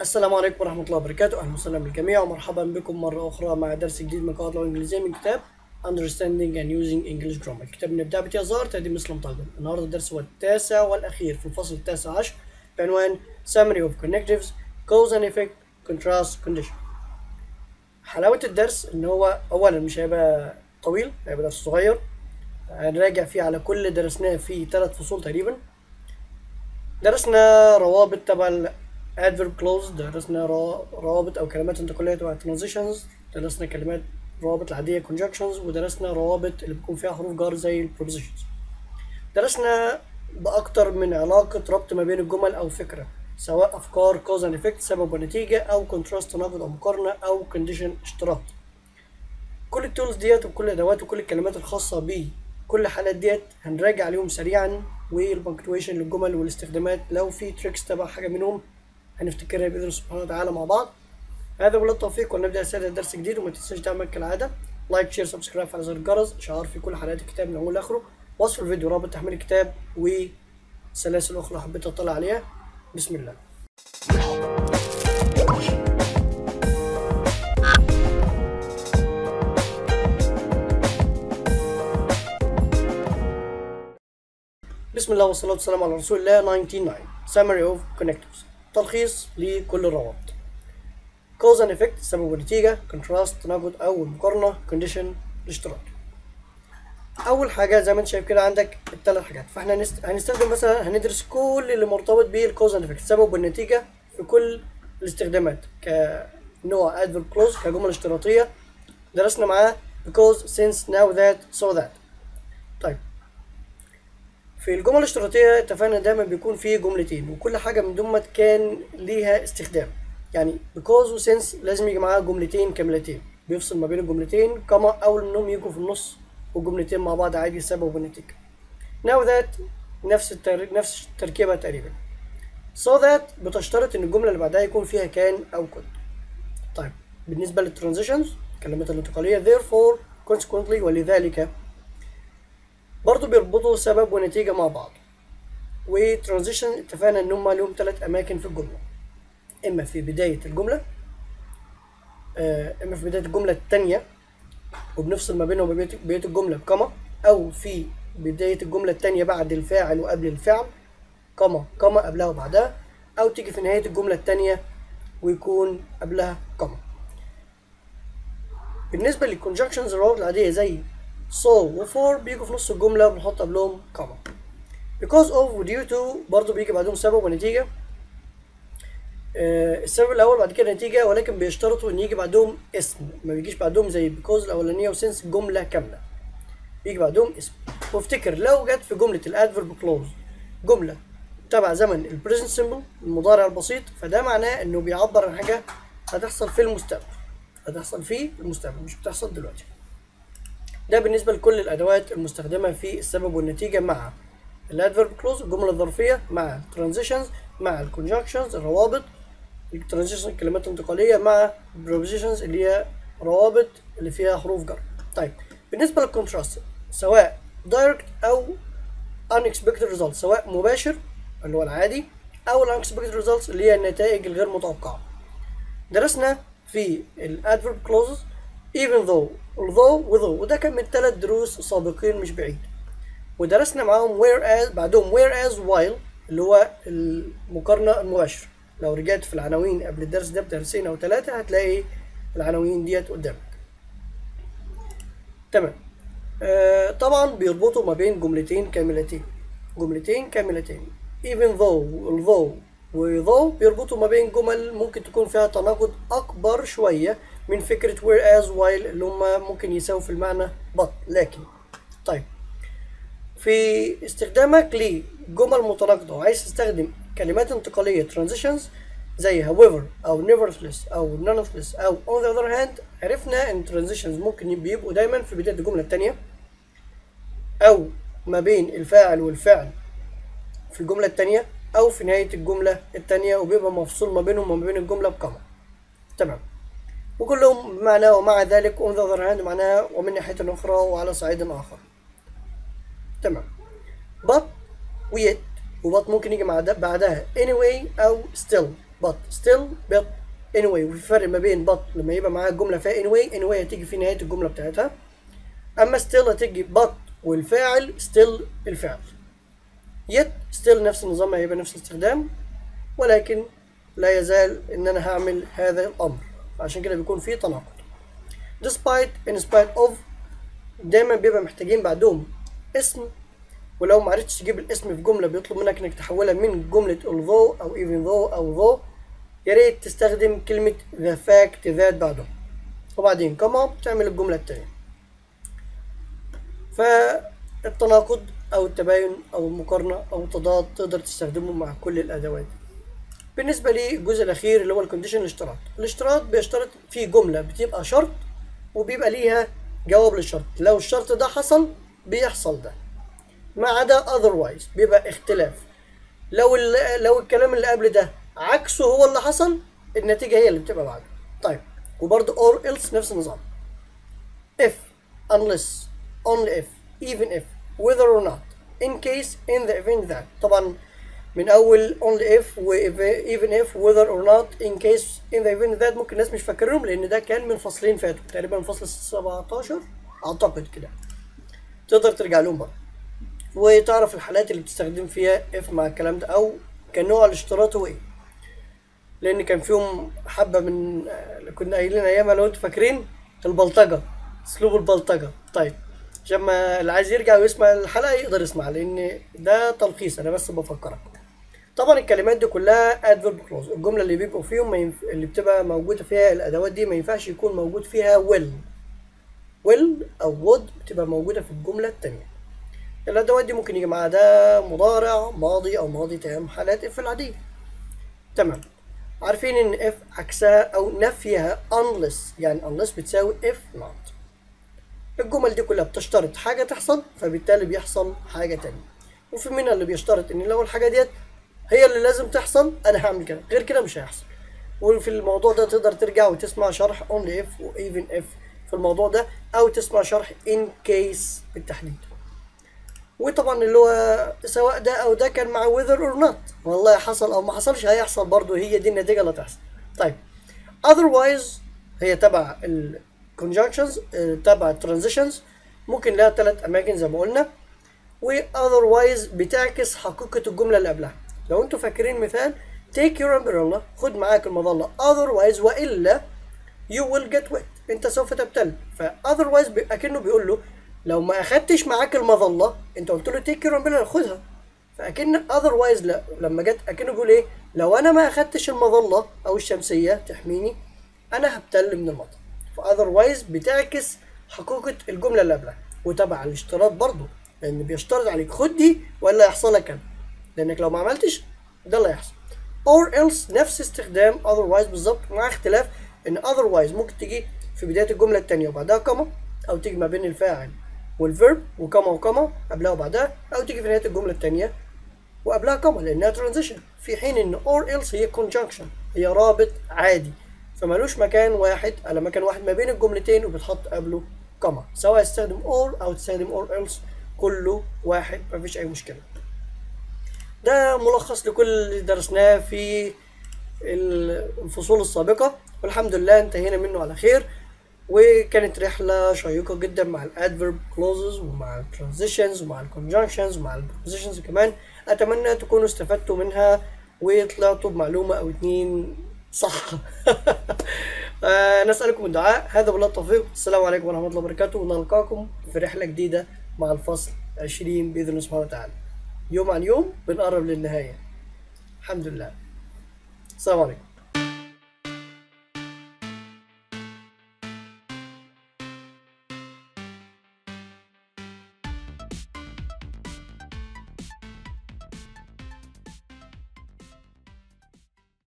السلام عليكم ورحمة الله وبركاته أهلا وسهلا بالجميع ومرحبا بكم مرة أخرى مع درس جديد من قواعد اللغة الإنجليزية من كتاب Understanding and Using English Grammar الكتاب اللي نبدأ بتي أزهار تقديم مسلم طالبا النهاردة الدرس هو التاسع والأخير في الفصل التاسع عشر بعنوان Summary of Connectives Cause and Effect Contrast Condition حلاوة الدرس إن هو أولا مش هيبقى طويل هيبقى درس صغير هنراجع فيه على كل اللي درسناه في ثلاث فصول تقريبا درسنا روابط تبع ال adverb clause درسنا را- روابط او كلمات انتقاليه تبع transitions درسنا كلمات روابط العاديه conjunctions ودرسنا روابط اللي بيكون فيها حروف جر زي ال prepositions درسنا باكتر من علاقه ربط ما بين الجمل او فكره سواء افكار cause and effect سبب ونتيجه او contrast تناقض او مقارنه او condition اشتراط كل التولز ديت وكل الادوات وكل الكلمات الخاصه بيه كل الحالات ديت هنراجع عليهم سريعا والبنكتويشن للجمل والاستخدامات لو في تريكس تبع حاجه منهم هنفتكرها باذن الله سبحانه وتعالى مع بعض هذا بالله التوفيق ونبدا رساله درس جديد وما تنساش تعمل كالعاده لايك شير سبسكرايب على زر الجرس اشعار في كل حلقات الكتاب من اوله لاخره وصف الفيديو رابط تحميل الكتاب وسلاسل اخرى حبيت اطلع عليها بسم الله بسم الله والصلاة والسلام على رسول الله 99 Summary of Connectives تلخيص لكل الروابط Cause and Effect سبب ونتيجة Contrast تناقض أو المقارنة Condition الاشتراط أول حاجة زي ما أنت شايف كده عندك الثلاث حاجات فاحنا هنست... هنستخدم مثلا هندرس كل اللي مرتبط بالكوز اند افكت السبب والنتيجة في كل الاستخدامات كنوع adverb clause كجمل اشتراطية درسنا معاه because since now that so that طيب في الجمل الاشتراطية اتفقنا دايما بيكون في جملتين وكل حاجة من دول كان ليها استخدام يعني because و since لازم يجي معاها جملتين كاملتين بيفصل ما بين الجملتين كما أول منهم يجوا في النص والجملتين مع بعض عادي السبب والنتيجة now that نفس التر... نفس التركيبة تقريبا so that بتشترط إن الجملة اللي بعدها يكون فيها كان أو كنت طيب بالنسبة للترانزيشنز الكلمات الانتقالية therefore consequently ولذلك برضو بيربطوا سبب ونتيجة مع بعض وترانزيشن اتفقنا ان هم لهم ثلاث اماكن في الجملة اما في بداية الجملة آه، اما في بداية الجملة التانية وبنفصل ما بينهم وبين بداية الجملة بكما او في بداية الجملة التانية بعد الفاعل وقبل الفعل كما كما قبلها وبعدها او تيجي في نهاية الجملة التانية ويكون قبلها كما بالنسبة للكونجكشنز الروابط العادية زي so و for بيجوا في نص الجملة وبنحط قبلهم كما because of و due to برضه بيجي بعدهم سبب ونتيجة آه السبب الأول بعد كده نتيجة ولكن بيشترطوا إن يجي بعدهم اسم ما بيجيش بعدهم زي because الأولانية وسنس جملة كاملة بيجي بعدهم اسم وافتكر لو جت في جملة الادفرب clause جملة تبع زمن ال present simple المضارع البسيط فده معناه إنه بيعبر عن حاجة هتحصل في المستقبل هتحصل في المستقبل مش بتحصل دلوقتي ده بالنسبة لكل الأدوات المستخدمة في السبب والنتيجة مع الادفرب كلوز الجملة الظرفية مع الترانزيشنز مع الكونجكشنز الروابط الترانزيشن الكلمات الانتقالية مع البروبوزيشنز اللي هي روابط اللي فيها حروف جر طيب بالنسبة للكونتراست سواء دايركت أو unexpected results سواء مباشر اللي هو العادي أو unexpected results اللي هي النتائج الغير متوقعة درسنا في الادفرب clauses even though although و though وده كان من ثلاث دروس سابقين مش بعيد ودرسنا معاهم whereas بعدهم whereas while اللي هو المقارنة المباشرة لو رجعت في العناوين قبل الدرس ده بدرسين أو ثلاثة هتلاقي العناوين ديت قدامك تمام آه طبعا بيربطوا ما بين جملتين كاملتين جملتين كاملتين even though although و though بيربطوا ما بين جمل ممكن تكون فيها تناقض أكبر شوية من فكرة whereas while اللي هما ممكن يساووا في المعنى but لكن طيب في استخدامك لجمل متناقضة وعايز تستخدم كلمات انتقالية transitions زي however أو nevertheless أو nonetheless أو on the other hand عرفنا إن transitions ممكن بيبقوا دايما في بداية الجملة التانية أو ما بين الفاعل والفعل في الجملة التانية أو في نهاية الجملة التانية وبيبقى مفصول ما بينهم وما بين الجملة بكما تمام وكلهم بمعنى ومع ذلك on the other hand معناها ومن ناحية أخرى وعلى صعيد آخر تمام but و yet و but ممكن يجي مع ده بعدها anyway أو still but still but anyway وفي فرق ما بين but لما يبقى معاها الجمله فيها anyway anyway هتيجي في نهايه الجمله بتاعتها اما still هتيجي but والفاعل still الفعل yet still نفس النظام هيبقى نفس الاستخدام ولكن لا يزال ان انا هعمل هذا الامر عشان كده بيكون في تناقض despite in spite of دايما بيبقى محتاجين بعدهم اسم ولو ما عرفتش تجيب الاسم في جمله بيطلب منك انك تحولها من جمله although او even though او though يا ريت تستخدم كلمه the fact that بعدهم وبعدين كما بتعمل الجمله التانية فالتناقض او التباين او المقارنه او التضاد تقدر تستخدمه مع كل الادوات بالنسبه للجزء الاخير اللي هو الكونديشن الاشتراط الاشتراط بيشترط في جمله بتبقى شرط وبيبقى ليها جواب للشرط لو الشرط ده حصل بيحصل ده ما عدا otherwise بيبقى اختلاف لو لو الكلام اللي قبل ده عكسه هو اللي حصل النتيجة هي اللي بتبقى بعده طيب وبرضه or else نفس النظام if unless only if even if whether or not in case in the event that طبعا من اول only if و even if whether or not in case in the event that ممكن الناس مش فاكرهم لان ده كان من فصلين فاتوا تقريبا فصل 17 اعتقد كده تقدر ترجع لهم بقى وتعرف الحالات اللي بتستخدم فيها if مع الكلام ده او كنوع الاشتراط هو ايه لان كان فيهم حبه من اللي كنا قايلين ايامها لو انتوا فاكرين البلطجه اسلوب البلطجه طيب عشان ما اللي عايز يرجع ويسمع الحلقه يقدر يسمع لان ده تلخيص انا بس بفكرك طبعا الكلمات دي كلها adverb clause الجمله اللي بيبقوا فيهم ما ينف... اللي بتبقى موجوده فيها الادوات دي ما ينفعش يكون موجود فيها will will او would بتبقى موجوده في الجمله التانية الادوات دي ممكن يجي معاها ده مضارع ماضي او ماضي تام حالات اف العاديه تمام عارفين ان اف عكسها او نفيها unless يعني unless بتساوي if not الجمل دي كلها بتشترط حاجه تحصل فبالتالي بيحصل حاجه تانية وفي منها اللي بيشترط ان لو الحاجه ديت هي اللي لازم تحصل انا هعمل كده غير كده مش هيحصل وفي الموضوع ده تقدر ترجع وتسمع شرح only if و even if في الموضوع ده او تسمع شرح in case بالتحديد وطبعا اللي هو سواء ده او ده كان مع whether or not والله حصل او ما حصلش هيحصل برضه هي دي النتيجه اللي هتحصل طيب otherwise هي تبع ال conjunctions تبع الترانزيشنز ممكن لها ثلاث اماكن زي ما قلنا و otherwise بتعكس حقيقه الجمله اللي قبلها لو انتوا فاكرين مثال take your umbrella خد معاك المظله otherwise والا you will get wet انت سوف تبتل ف otherwise اكنه بيقول له لو ما اخدتش معاك المظله انت قلت له تيك يور امبريلا خدها فاكن اذروايز لا لما جت اكنه بيقول ايه لو انا ما اخدتش المظله او الشمسيه تحميني انا هبتل من المطر فاذروايز بتعكس حقيقه الجمله اللي قبلها وتبع الاشتراط برضه لان بيشترط عليك خد دي ولا يحصل لك كذا لانك لو ما عملتش ده اللي هيحصل or else نفس استخدام otherwise بالظبط مع اختلاف ان otherwise ممكن تيجي في بدايه الجمله الثانيه وبعدها كما او تيجي ما بين الفاعل والفيرب وكما وكما قبلها وبعدها او تيجي في نهايه الجمله الثانيه وقبلها كما لانها ترانزيشن في حين ان or else هي conjunction هي رابط عادي فمالوش مكان واحد على مكان واحد ما بين الجملتين وبتحط قبله كما سواء تستخدم or او تستخدم or else كله واحد مفيش اي مشكله ده ملخص لكل اللي درسناه في الفصول السابقة والحمد لله انتهينا منه على خير وكانت رحلة شيقة جدا مع الادفيرب كلوزز ومع الترانزيشنز ومع الكونجنكشنز ومع البروبوزيشنز كمان اتمنى تكونوا استفدتوا منها وطلعتوا بمعلومة او اتنين صح نسألكم الدعاء هذا بالله التوفيق السلام عليكم ورحمة الله وبركاته ونلقاكم في رحلة جديدة مع الفصل 20 بإذن الله سبحانه وتعالى يوم عن يوم بنقرب للنهاية الحمد لله السلام عليكم